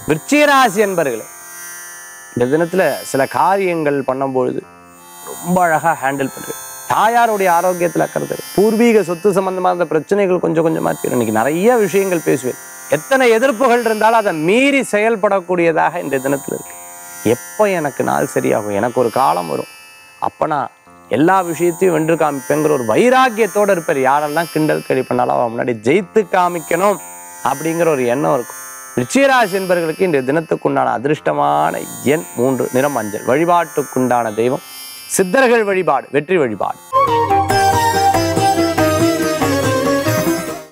விருச்சிகராசி என்பர்களே இந்த தினத்துல சில காரியங்கள் பண்ணும்பொழுது ரொம்ப அழகா ஹேண்டில் பண்ணுறது தாயாருடைய ஆரோக்கியத்தில் அக்கறது பூர்வீக சொத்து சம்பந்தமான பிரச்சனைகள் கொஞ்சம் கொஞ்சமா தீரும் இன்னைக்கு நிறைய விஷயங்கள் பேசுவேன் எத்தனை எதிர்ப்புகள் இருந்தாலும் அதை மீறி செயல்படக்கூடியதாக இந்த தினத்துல இருக்கு எப்போ எனக்கு நாள் சரியாகும் எனக்கு ஒரு காலம் வரும் அப்போ நான் எல்லா விஷயத்தையும் வென்று காமிப்பேங்கிற ஒரு வைராக்கியத்தோட இருப்பார் யாரெல்லாம் கிண்டல் கேலி பண்ணாலும் அவன் முன்னாடி ஜெயித்து காமிக்கணும் அப்படிங்கிற ஒரு எண்ணம் இருக்கும் ரிச்சிகராசி என்பவர்களுக்கு இன்றைய தினத்துக்குண்டான அதிர்ஷ்டமான எண் மூன்று நிறம் மஞ்சள் வழிபாட்டுக்குண்டான தெய்வம் சித்தர்கள் வழிபாடு வெற்றி வழிபாடு